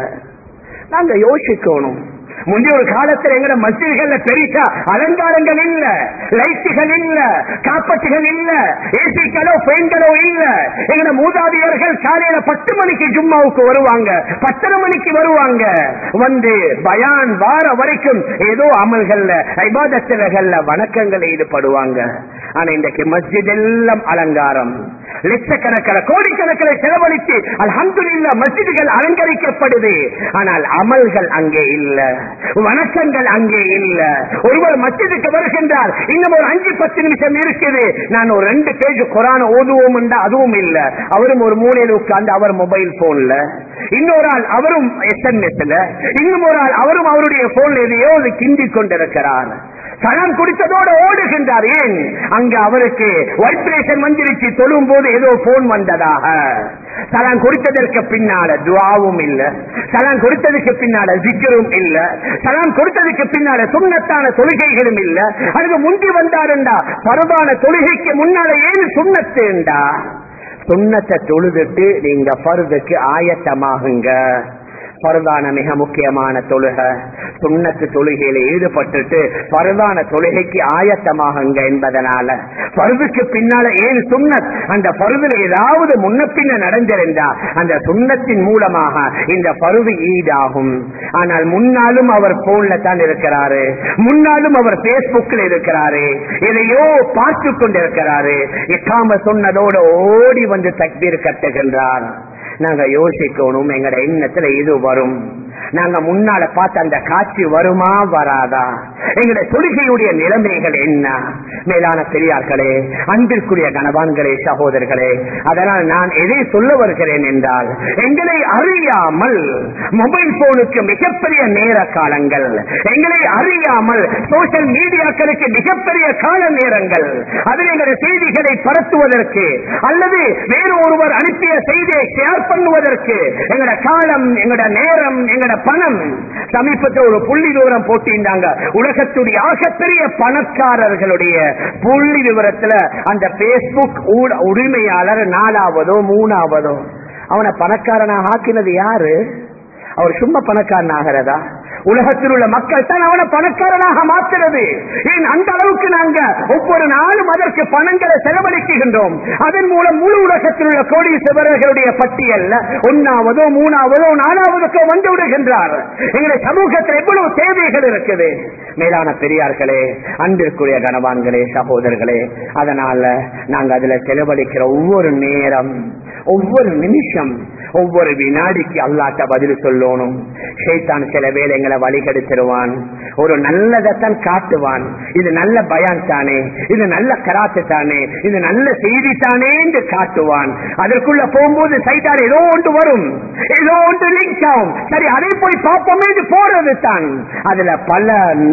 நாங்க யோசிக்கணும் முந்தைய ஒரு காலத்துல எங்கட மசிதிகள்ல பெருசா அலங்காரங்கள் இல்ல லைட்டுகள் இல்ல காப்பட்டுகள் இல்ல ஏசிக்களோ பெயின்களோ இல்ல எங்கட மூதாதையர்கள் காலையில பத்து மணிக்கு ஜும்மாவுக்கு வருவாங்க பத்தரை மணிக்கு வருவாங்க வந்து பயான் வார வரைக்கும் ஏதோ அமல்கள்ல ஐபாதத்திலகள்ல வணக்கங்கள் ஈடுபடுவாங்க ஆனா இன்றைக்கு மஸ்ஜித் எல்லாம் அலங்காரம் லட்சக்கணக்கில் கோடிக்கணக்கில் செலவழித்து அல்ஹம்துலில்லா மஸ்ஜிதுகள் அலங்கரிக்கப்படுது ஆனால் அமல்கள் அங்கே இல்ல வணக்கங்கள் அங்கே இல்ல ஒருவர் மஸ்ஜிதுக்கு வருகின்றார் இன்னும் ஒரு அஞ்சு பத்து நிமிஷம் இருக்குது நான் ஒரு ரெண்டு பேஜ் குரான ஓதுவோம் அதுவும் இல்ல அவரும் ஒரு மூலையில் உட்கார்ந்து அவர் மொபைல் போன்ல இன்னொரு ஆள் அவரும் எஸ்எம்எஸ்ல இன்னும் ஒரு ஆள் அவரும் அவருடைய போன்ல எதையோ கிண்டி கொண்டிருக்கிறார் சனம் குடித்ததோடு ஓடுகின்றார் ஏன் அங்க அவருக்கு வைப்ரேஷன் வந்துருச்சு தொழும் போது ஏதோ போன் வந்ததாக சலான் கொடுத்ததற்கு பின்னால துவாவும் இல்ல சலான் கொடுத்ததுக்கு பின்னால சிக்கரும் இல்ல சலான் கொடுத்ததுக்கு பின்னால சுண்ணத்தான தொழுகைகளும் இல்ல அதுக்கு முந்தி வந்தாருண்டா பருவான தொழுகைக்கு முன்னால ஏன் சுண்ணத்துண்டா சுண்ணத்தை தொழுதுட்டு நீங்க பருதுக்கு ஆயத்தமாகுங்க பருதான மிக முக்கியமான தொழுக சுண்ணத்து தொழுகையில ஈடுபட்டுட்டு பருதான தொழுகைக்கு ஆயத்தமாகுங்க என்பதனால பருதுக்கு பின்னால ஏன் சுண்ணத் அந்த பருதுல ஏதாவது முன்ன பின்ன நடந்திருந்தா அந்த சுண்ணத்தின் மூலமாக இந்த பருது ஈடாகும் ஆனால் முன்னாலும் அவர் போன்ல தான் இருக்கிறாரு முன்னாலும் அவர் பேஸ்புக்கில் இருக்கிறாரு எதையோ பார்த்து கொண்டிருக்கிறாரு இக்காம சொன்னதோடு ஓடி வந்து தக்பீர் கட்டுகின்றார் நாங்க யோசிக்கணும் எங்கட எண்ணத்துல இது வரும் நாங்க முன்னால பார்த்த அந்த காட்சி வருமா வராதா எங்களுடைய தொழுகையுடைய நிலைமைகள் என்ன மேலான பெரியார்களே அன்பிற்குரிய கணவான்களே சகோதரர்களே அதனால் நான் எதை சொல்ல வருகிறேன் என்றால் எங்களை அறியாமல் மொபைல் போனுக்கு மிகப்பெரிய நேர காலங்கள் எங்களை அறியாமல் சோசியல் மீடியாக்களுக்கு மிகப்பெரிய கால நேரங்கள் அதில் எங்களுடைய செய்திகளை பரத்துவதற்கு அல்லது வேறு ஒருவர் அனுப்பிய செய்தியை ஷேர் பண்ணுவதற்கு எங்களோட காலம் எங்களோட நேரம் எங்களோட பணம் சமீபத்தில் ஒரு புள்ளி விவரம் போட்டிருந்தாங்க உலகத்துடைய ஆகப்பெரிய பணக்காரர்களுடைய புள்ளி விவரத்துல அந்த பேஸ்புக் உரிமையாளர் நாலாவதோ மூணாவதோ அவனை பணக்காரனாக ஆக்கினது யாரு அவர் சும்மா பணக்காரன் ஆகிறதா உலகத்தில் உள்ள மக்கள் தான் அவனை பணக்காரனாக மாற்றுறது ஏன் அந்த அளவுக்கு நாங்க ஒவ்வொரு நாளும் அதற்கு பணங்களை செலவழிக்குகின்றோம் அதன் மூலம் முழு உலகத்தில் உள்ள கோடீஸ்வரர்களுடைய பட்டியல்ல ஒன்னாவதோ மூணாவதோ நாலாவதுக்கோ வந்து விடுகின்றார் எங்களுடைய சமூகத்தில் எவ்வளவு தேவைகள் இருக்குது மேலான பெரியார்களே அன்பிற்குரிய கனவான்களே சகோதரர்களே அதனால நாங்க அதுல செலவழிக்கிற ஒவ்வொரு நேரம் ஒவ்வொரு நிமிஷம் ஒவ்வொரு வினாடிக்கு அல்லாட்ட பதில் சொல்லணும் ஷைத்தான் சில வேலைங்களை வழிகெடுத்துருவான் ஒரு நல்லதைத்தான் காட்டுவான் இது நல்ல பயான் தானே இது நல்ல கராத்து தானே இது நல்ல செய்தி தானே என்று காட்டுவான் அதற்குள்ள போகும்போது சைட்டான் ஏதோ ஒன்று வரும் ஏதோ ஒன்று லிங்க் ஆகும் சரி அதை போய் பார்ப்போமே இது போறது தான் அதுல பல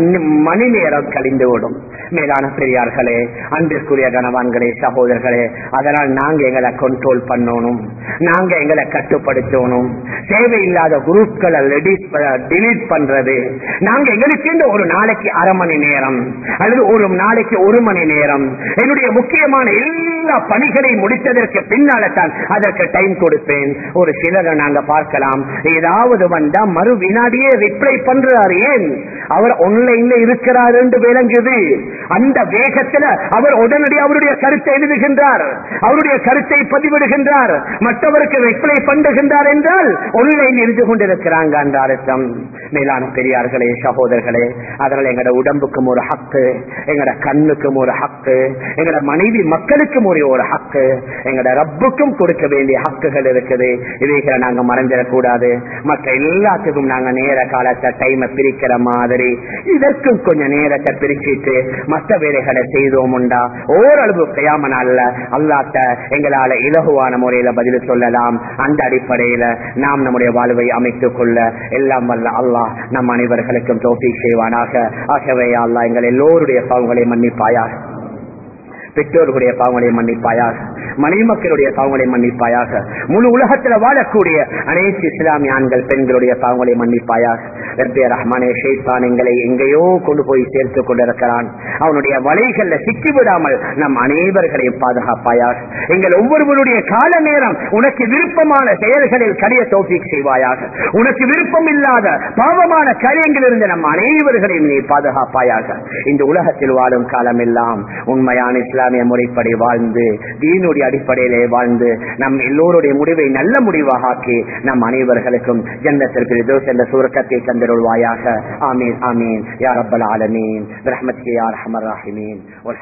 மணி நேரம் கழிந்து விடும் மேலான பெரியார்களே அன்பிற்குரிய கனவான்களே சகோதரர்களே அதனால் நாங்க எங்களை கண்ட்ரோல் பண்ணணும் நாங்க எங்களை கட்டுப்படுத்தணும் தேவையில்லாத குரூப்களை டிலீட் பண்றது நாங்க எங்களுக்கு இந்த ஒரு நாளைக்கு அரை மணி நேரம் அல்லது ஒரு நாளைக்கு ஒரு மணி நேரம் என்னுடைய முக்கியமான எல்லா பணிகளையும் முடித்ததற்கு பின்னால தான் அதற்கு டைம் கொடுப்பேன் ஒரு சிலரை நாங்க பார்க்கலாம் ஏதாவது வந்தா மறு வினாடியே ரிப்ளை பண்றாரு ஏன் அவர் ஆன்லைன்ல இருக்கிறார் என்று விளங்குது அந்த வேகத்துல அவர் உடனடி அவருடைய கருத்தை எழுதுகின்றார் அவருடைய கருத்தை பதிவிடுகின்றார் மற்றவருக்கு ரிப்ளை பண்ணுகின்றார் என்றால் ஆன்லைன் இருந்து கொண்டிருக்கிறாங்க என்ற அர்த்தம் மேலான பெரியார்களே சகோதரர்களே அதனால் எங்கட உடம்புக்கும் ஒரு ஹக்கு எங்கட கண்ணுக்கும் ஒரு ஹக்கு எங்கட மனைவி மக்களுக்கும் ஒரு ஒரு ஹக்கு எங்கட ரப்புக்கும் கொடுக்க வேண்டிய ஹக்குகள் இருக்குது இவைகளை நாங்க மறந்துடக்கூடாது மற்ற எல்லாத்துக்கும் நாங்க நேர காலத்தை டைமை பிரிக்கிற மாதிரி இதற்கும் கொஞ்சம் நேரத்தை பிரிச்சிட்டு மற்ற வேலைகளை செய்தோம் உண்டா ஓரளவு கையாம நாள்ல அல்லாட்ட எங்களால இலகுவான முறையில பதில் சொல்லலாம் அந்த அடிப்படையில நாம் நம்முடைய வாழ்வை அமைத்துக் கொள்ள எல்லாம் வல்ல அல்லாஹ் நம் அனைவர்களுக்கும் தோப்பி செய்வானாக ஆகவே அல்லாஹ் எங்கள் எல்லோருடைய பாவங்களை மன்னிப்பாயாக பெற்றோர்களுடைய பாவங்களை மன்னிப்பாயாக மனைவி மக்களுடைய பாவங்களை மன்னிப்பாயாக முழு உலகத்தில் வாழக்கூடிய அனைத்து இஸ்லாமிய ஆண்கள் பெண்களுடைய பாவங்களை மன்னிப்பாயாக ரப்பே ரஹ்மானே ஷேத்தான் எங்களை எங்கேயோ கொண்டு போய் சேர்த்துக் கொண்டிருக்கிறான் அவனுடைய வலைகள்ல சிக்கிவிடாமல் நம் அனைவர்களையும் பாதுகாப்பாயாக எங்கள் ஒவ்வொருவருடைய கால நேரம் உனக்கு விருப்பமான செயல்களில் கரிய தோப்பிக் செய்வாயாக உனக்கு விருப்பம் இல்லாத பாவமான காரியங்களிலிருந்து நம் அனைவர்களையும் நீ பாதுகாப்பாயாக இந்த உலகத்தில் வாழும் காலம் எல்லாம் உண்மையான இஸ்லாமிய முறைப்படி வாழ்ந்து தீனுடைய அடிப்படையிலே வாழ்ந்து நம் எல்லோருடைய முடிவை நல்ல முடிவாக ஆக்கி நம் அனைவர்களுக்கும் ஜன்னத்திற்கு தோஸ் என்ற சுருக்கத்தை தந்திருவாயாக ஆமீன் ஆமீன் யா ரப்பல் ஆலமீன் ரஹ்மத்கி யா ரஹ்மர் ராஹிமீன்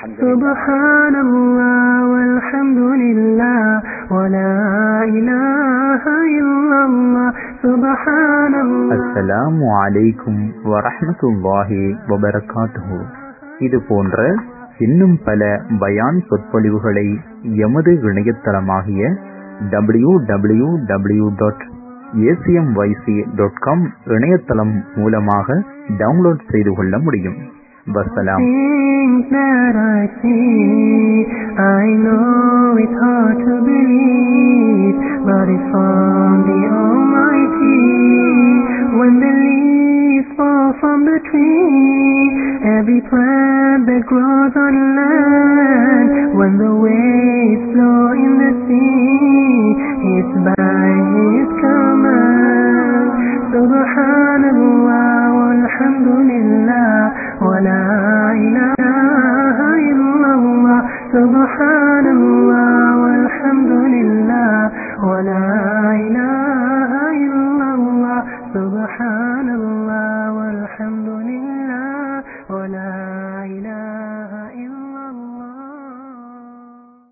سبحان الله والحمد لله ولا إله إلا الله سبحان الله அஸ்ஸலாமு அலைக்கும் வரஹ்மத்துல்லாஹி வபரகாத்துஹு இது போன்ற இன்னும் பல பயான் சொற்பொழிவுகளை எமது இணையதளமாகிய W W W dot ACMYC dot com இணையதளம் மூலமாக டவுன்லோட் செய்து கொள்ள முடியும் வசலாம் Things that I see, I know it's hard to believe, but it's from the Almighty. When the leaves fall from the tree, every plant that grows on land, when the waves flow in the sea, it's by His command. Subhanallah walhamdulillah. سبحان الله والحمد لله ولا إله إلا الله سبحان الله والحمد لله ولا